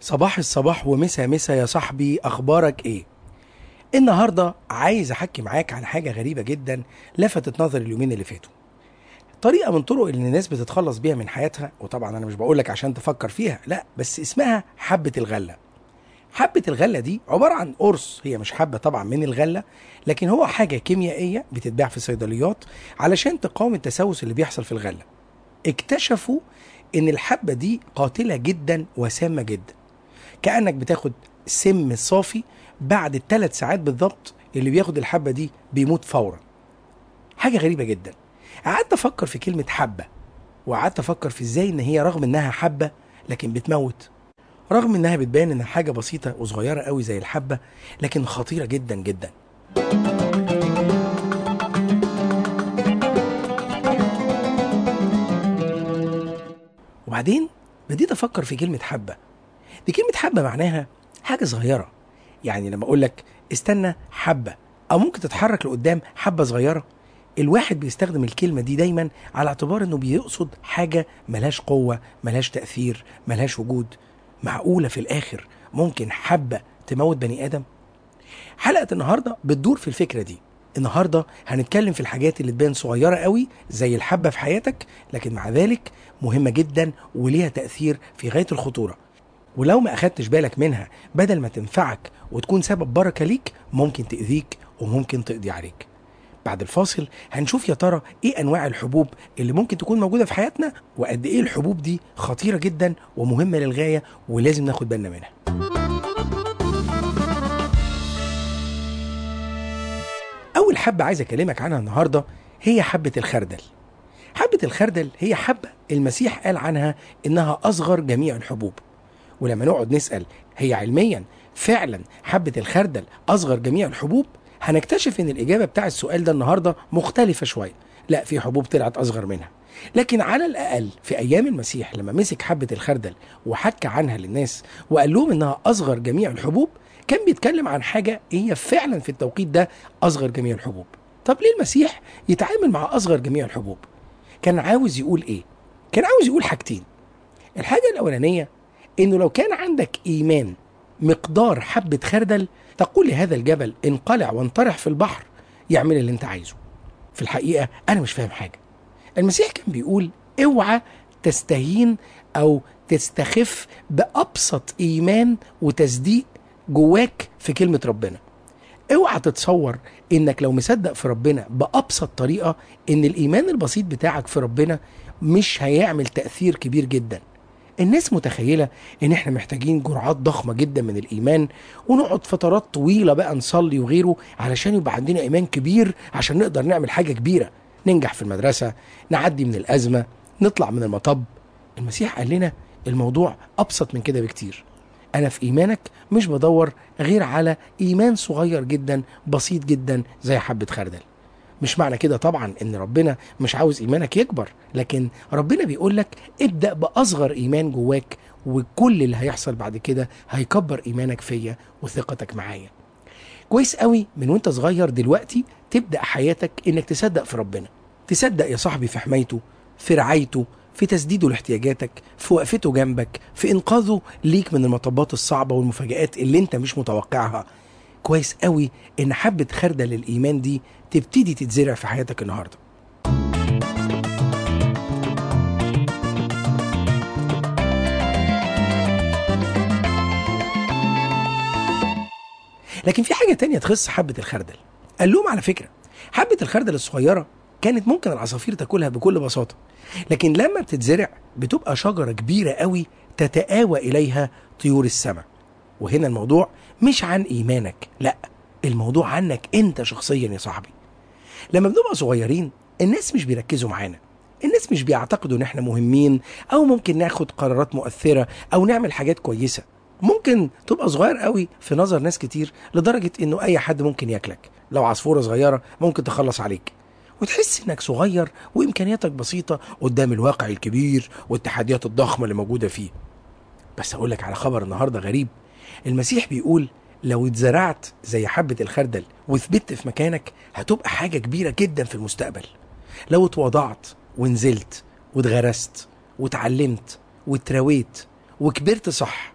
صباح الصباح ومسا مسا يا صاحبي اخبارك ايه النهارده عايز احكي معاك عن حاجه غريبه جدا لفتت نظري اليومين اللي فاتوا طريقه من طرق اللي الناس بتتخلص بيها من حياتها وطبعا انا مش بقولك عشان تفكر فيها لا بس اسمها حبه الغله حبة الغلة دي عبارة عن قرص هي مش حبة طبعا من الغلة لكن هو حاجة كيميائية بتتباع في الصيدليات علشان تقاوم التسوس اللي بيحصل في الغلة اكتشفوا ان الحبة دي قاتلة جدا وسامة جدا كأنك بتاخد سم صافي بعد الثلاث ساعات بالظبط اللي بياخد الحبة دي بيموت فورا حاجة غريبة جدا قعدت أفكر في كلمة حبة وقعدت أفكر في إزاي إن هي رغم إنها حبة لكن بتموت رغم إنها بتبان إنها حاجة بسيطة وصغيرة قوي زي الحبة لكن خطيرة جدا جدا وبعدين بديت أفكر في كلمة حبة دي كلمة حبة معناها حاجة صغيرة يعني لما أقول لك استنى حبة أو ممكن تتحرك لقدام حبة صغيرة الواحد بيستخدم الكلمة دي دايما على اعتبار انه بيقصد حاجة ملهاش قوة ملهاش تأثير ملهاش وجود معقولة في الآخر ممكن حبة تموت بني آدم حلقة النهاردة بتدور في الفكرة دي النهاردة هنتكلم في الحاجات اللي تبان صغيرة قوي زي الحبة في حياتك لكن مع ذلك مهمة جدا وليها تأثير في غاية الخطورة ولو ما أخدتش بالك منها بدل ما تنفعك وتكون سبب بركة ليك ممكن تأذيك وممكن تقضي عليك بعد الفاصل هنشوف يا ترى ايه انواع الحبوب اللي ممكن تكون موجوده في حياتنا وقد ايه الحبوب دي خطيره جدا ومهمه للغايه ولازم ناخد بالنا منها اول حبه عايز اكلمك عنها النهارده هي حبه الخردل حبه الخردل هي حبه المسيح قال عنها انها اصغر جميع الحبوب ولما نقعد نسال هي علميا فعلا حبه الخردل اصغر جميع الحبوب هنكتشف ان الاجابه بتاع السؤال ده النهارده مختلفه شويه لا في حبوب طلعت اصغر منها لكن على الاقل في ايام المسيح لما مسك حبه الخردل وحكى عنها للناس وقال لهم انها اصغر جميع الحبوب كان بيتكلم عن حاجه هي فعلا في التوقيت ده اصغر جميع الحبوب طب ليه المسيح يتعامل مع اصغر جميع الحبوب كان عاوز يقول ايه كان عاوز يقول حاجتين الحاجه الاولانيه انه لو كان عندك ايمان مقدار حبه خردل تقول لهذا الجبل انقلع وانطرح في البحر يعمل اللي انت عايزه في الحقيقه انا مش فاهم حاجه المسيح كان بيقول اوعى تستهين او تستخف بابسط ايمان وتصديق جواك في كلمه ربنا اوعى تتصور انك لو مصدق في ربنا بابسط طريقه ان الايمان البسيط بتاعك في ربنا مش هيعمل تاثير كبير جدا الناس متخيلة إن إحنا محتاجين جرعات ضخمة جدا من الإيمان ونقعد فترات طويلة بقى نصلي وغيره علشان يبقى عندنا إيمان كبير عشان نقدر نعمل حاجة كبيرة ننجح في المدرسة نعدي من الأزمة نطلع من المطب المسيح قال لنا الموضوع أبسط من كده بكتير أنا في إيمانك مش بدور غير على إيمان صغير جدا بسيط جدا زي حبة خردل مش معنى كده طبعا ان ربنا مش عاوز ايمانك يكبر لكن ربنا بيقول لك ابدا باصغر ايمان جواك وكل اللي هيحصل بعد كده هيكبر ايمانك فيا وثقتك معايا كويس قوي من وانت صغير دلوقتي تبدا حياتك انك تصدق في ربنا تصدق يا صاحبي في حمايته في رعايته في تسديده لاحتياجاتك في وقفته جنبك في انقاذه ليك من المطبات الصعبه والمفاجآت اللي انت مش متوقعها كويس قوي ان حبه خردل الايمان دي تبتدي تتزرع في حياتك النهارده لكن في حاجه تانية تخص حبه الخردل قال لهم على فكره حبه الخردل الصغيره كانت ممكن العصافير تاكلها بكل بساطه لكن لما بتتزرع بتبقى شجره كبيره قوي تتآوى اليها طيور السماء وهنا الموضوع مش عن ايمانك لا الموضوع عنك انت شخصيا يا صاحبي لما بنبقى صغيرين الناس مش بيركزوا معانا الناس مش بيعتقدوا ان احنا مهمين او ممكن ناخد قرارات مؤثره او نعمل حاجات كويسه ممكن تبقى صغير قوي في نظر ناس كتير لدرجه انه اي حد ممكن ياكلك لو عصفوره صغيره ممكن تخلص عليك وتحس انك صغير وامكانياتك بسيطه قدام الواقع الكبير والتحديات الضخمه اللي موجوده فيه بس اقول لك على خبر النهارده غريب المسيح بيقول لو اتزرعت زي حبة الخردل وثبت في مكانك هتبقى حاجة كبيرة جدا في المستقبل لو اتوضعت ونزلت واتغرست واتعلمت واتراويت وكبرت صح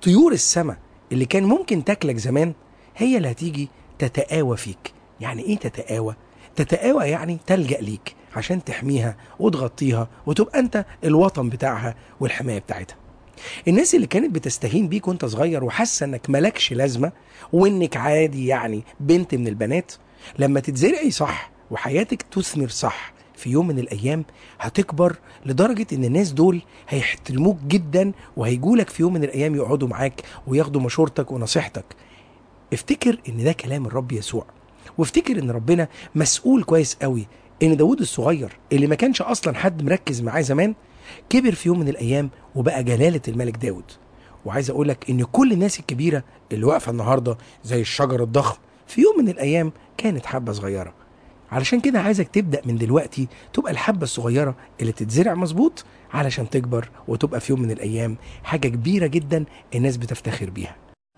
طيور السماء اللي كان ممكن تاكلك زمان هي اللي هتيجي تتآوى فيك يعني ايه تتآوى تتآوى يعني تلجأ ليك عشان تحميها وتغطيها وتبقى انت الوطن بتاعها والحماية بتاعتها الناس اللي كانت بتستهين بيك وانت صغير وحاسه انك ملكش لازمه وانك عادي يعني بنت من البنات لما تتزرعي صح وحياتك تثمر صح في يوم من الايام هتكبر لدرجه ان الناس دول هيحترموك جدا وهيجولك في يوم من الايام يقعدوا معاك وياخدوا مشورتك ونصيحتك افتكر ان ده كلام الرب يسوع وافتكر ان ربنا مسؤول كويس قوي ان داود الصغير اللي ما كانش اصلا حد مركز معاه زمان كبر في يوم من الايام وبقى جلاله الملك داود وعايز اقول لك ان كل الناس الكبيره اللي واقفه النهارده زي الشجر الضخم في يوم من الايام كانت حبه صغيره علشان كده عايزك تبدا من دلوقتي تبقى الحبه الصغيره اللي تتزرع مظبوط علشان تكبر وتبقى في يوم من الايام حاجه كبيره جدا الناس بتفتخر بيها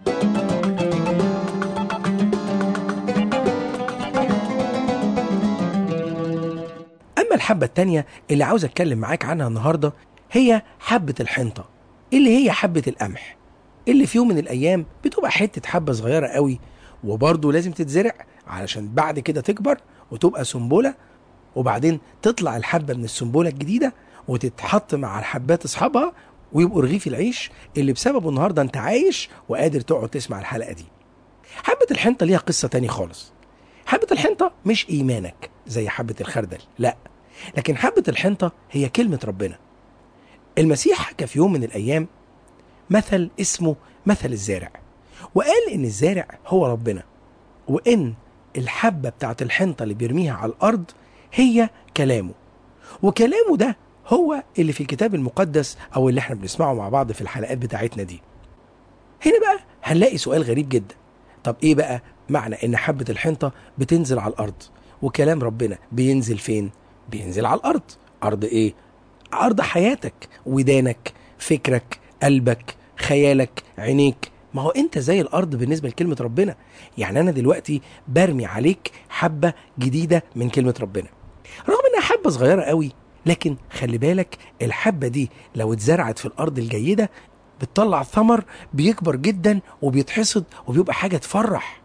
اما الحبه التانيه اللي عاوز اتكلم معاك عنها النهارده هي حبه الحنطه اللي هي حبه القمح اللي في يوم من الايام بتبقى حته حبه صغيره قوي وبرضه لازم تتزرع علشان بعد كده تكبر وتبقى سنبله وبعدين تطلع الحبه من السنبله الجديده وتتحط مع الحبات اصحابها ويبقوا رغيف العيش اللي بسببه النهارده انت عايش وقادر تقعد تسمع الحلقه دي. حبه الحنطه ليها قصه تاني خالص. حبه الحنطه مش ايمانك زي حبه الخردل، لا. لكن حبه الحنطه هي كلمه ربنا. المسيح حكى في يوم من الايام مثل اسمه مثل الزارع. وقال ان الزارع هو ربنا. وان الحبه بتاعت الحنطه اللي بيرميها على الارض هي كلامه. وكلامه ده هو اللي في الكتاب المقدس او اللي احنا بنسمعه مع بعض في الحلقات بتاعتنا دي هنا بقى هنلاقي سؤال غريب جدا طب ايه بقى معنى ان حبة الحنطة بتنزل على الارض وكلام ربنا بينزل فين بينزل على الارض ارض ايه ارض حياتك ودانك فكرك قلبك خيالك عينيك ما هو انت زي الارض بالنسبه لكلمه ربنا يعني انا دلوقتي برمي عليك حبه جديده من كلمه ربنا رغم انها حبه صغيره قوي لكن خلي بالك الحبة دي لو اتزرعت في الأرض الجيدة بتطلع ثمر بيكبر جدا وبيتحصد وبيبقى حاجة تفرح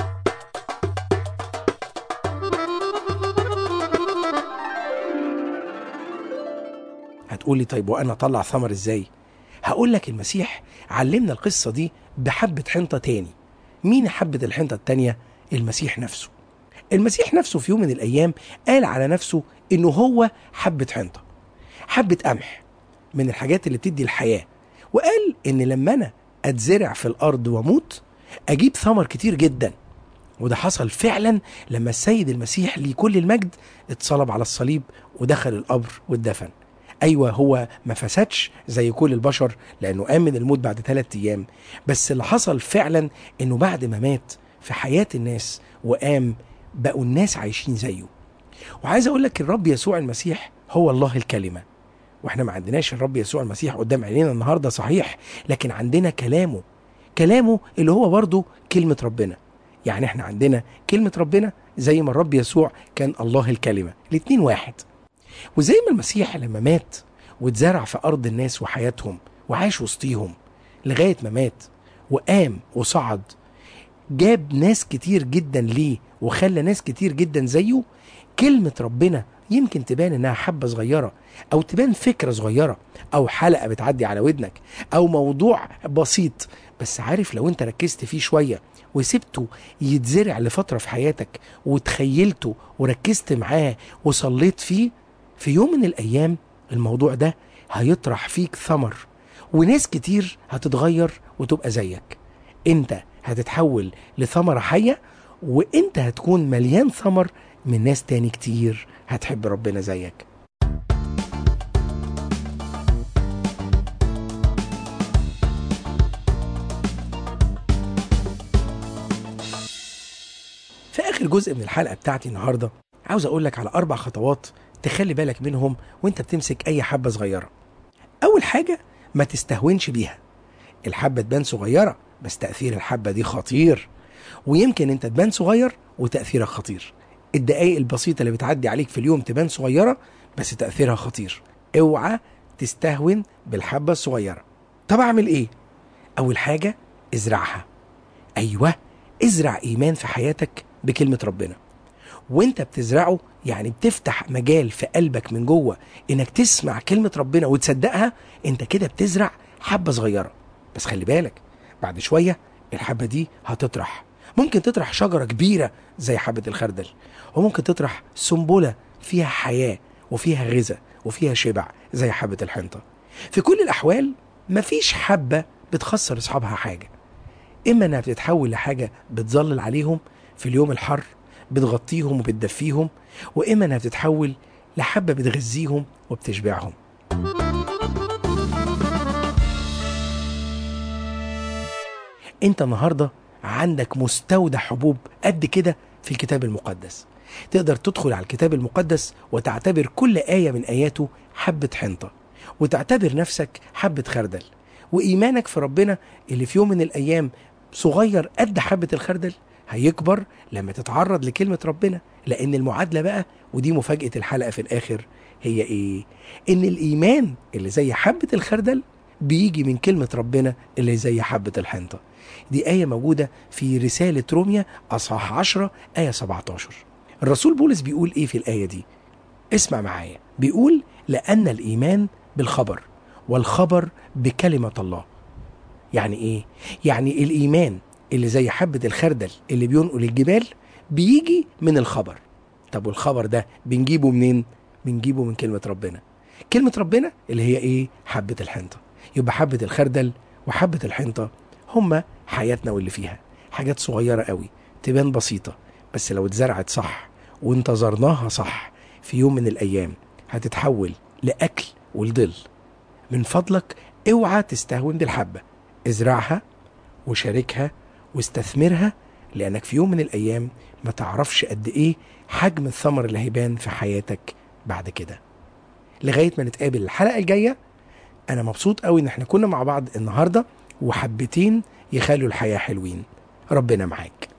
هتقولي طيب وأنا أطلع ثمر إزاي؟ هقول لك المسيح علمنا القصة دي بحبة حنطة تاني مين حبة الحنطة التانية؟ المسيح نفسه المسيح نفسه في يوم من الأيام قال على نفسه انه هو حبة حنطة حبة قمح من الحاجات اللي بتدي الحياة وقال ان لما انا اتزرع في الارض واموت اجيب ثمر كتير جدا وده حصل فعلا لما السيد المسيح ليه كل المجد اتصلب على الصليب ودخل القبر واتدفن ايوه هو ما فسدش زي كل البشر لانه قام من الموت بعد ثلاثة ايام بس اللي حصل فعلا انه بعد ما مات في حياة الناس وقام بقوا الناس عايشين زيه وعايز اقول لك الرب يسوع المسيح هو الله الكلمه واحنا ما عندناش الرب يسوع المسيح قدام عينينا النهارده صحيح لكن عندنا كلامه كلامه اللي هو برضه كلمه ربنا يعني احنا عندنا كلمه ربنا زي ما الرب يسوع كان الله الكلمه الاتنين واحد وزي ما المسيح لما مات واتزرع في ارض الناس وحياتهم وعاش وسطيهم لغايه ما مات وقام وصعد جاب ناس كتير جدا ليه وخلى ناس كتير جدا زيه كلمة ربنا يمكن تبان انها حبة صغيرة او تبان فكرة صغيرة او حلقة بتعدي على ودنك او موضوع بسيط بس عارف لو انت ركزت فيه شوية وسبته يتزرع لفترة في حياتك وتخيلته وركزت معاه وصليت فيه في يوم من الايام الموضوع ده هيطرح فيك ثمر وناس كتير هتتغير وتبقى زيك انت هتتحول لثمرة حية وانت هتكون مليان ثمر من ناس تاني كتير هتحب ربنا زيك في اخر جزء من الحلقه بتاعتي النهارده عاوز اقول لك على اربع خطوات تخلي بالك منهم وانت بتمسك اي حبه صغيره اول حاجه ما تستهونش بيها الحبه تبان صغيره بس تاثير الحبه دي خطير ويمكن انت تبان صغير وتاثيرك خطير الدقايق البسيطه اللي بتعدي عليك في اليوم تبان صغيره بس تاثيرها خطير اوعى تستهون بالحبه الصغيره طب اعمل ايه أول حاجة ازرعها أيوة ازرع إيمان في حياتك بكلمة ربنا وانت بتزرعه يعني بتفتح مجال في قلبك من جوه انك تسمع كلمة ربنا وتصدقها انت كده بتزرع حبة صغيرة بس خلي بالك بعد شوية الحبة دي هتطرح ممكن تطرح شجرة كبيرة زي حبة الخردل وممكن تطرح سنبلة فيها حياة وفيها غذاء وفيها شبع زي حبة الحنطة في كل الأحوال مفيش حبة بتخسر أصحابها حاجة إما إنها بتتحول لحاجة بتظلل عليهم في اليوم الحر بتغطيهم وبتدفيهم وإما إنها بتتحول لحبة بتغذيهم وبتشبعهم انت النهارده عندك مستودع حبوب قد كده في الكتاب المقدس تقدر تدخل على الكتاب المقدس وتعتبر كل آية من آياته حبة حنطة وتعتبر نفسك حبة خردل وإيمانك في ربنا اللي في يوم من الأيام صغير قد حبة الخردل هيكبر لما تتعرض لكلمة ربنا لأن المعادلة بقى ودي مفاجأة الحلقة في الآخر هي إيه؟ إن الإيمان اللي زي حبة الخردل بيجي من كلمة ربنا اللي زي حبة الحنطة دي آية موجودة في رسالة روميا أصحاح 10 آية 17 الرسول بولس بيقول إيه في الآية دي اسمع معايا بيقول لأن الإيمان بالخبر والخبر بكلمة الله يعني إيه؟ يعني الإيمان اللي زي حبة الخردل اللي بينقل الجبال بيجي من الخبر طب والخبر ده بنجيبه منين؟ بنجيبه من كلمة ربنا كلمة ربنا اللي هي إيه؟ حبة الحنطة يبقى حبة الخردل وحبة الحنطة هما حياتنا واللي فيها حاجات صغيرة قوي تبان بسيطة بس لو اتزرعت صح وانتظرناها صح في يوم من الأيام هتتحول لأكل ولظل من فضلك اوعى تستهون بالحبة ازرعها وشاركها واستثمرها لأنك في يوم من الأيام ما تعرفش قد إيه حجم الثمر اللي هيبان في حياتك بعد كده لغاية ما نتقابل الحلقة الجاية أنا مبسوط قوي إن احنا كنا مع بعض النهاردة وحبتين يخلوا الحياة حلوين ربنا معاك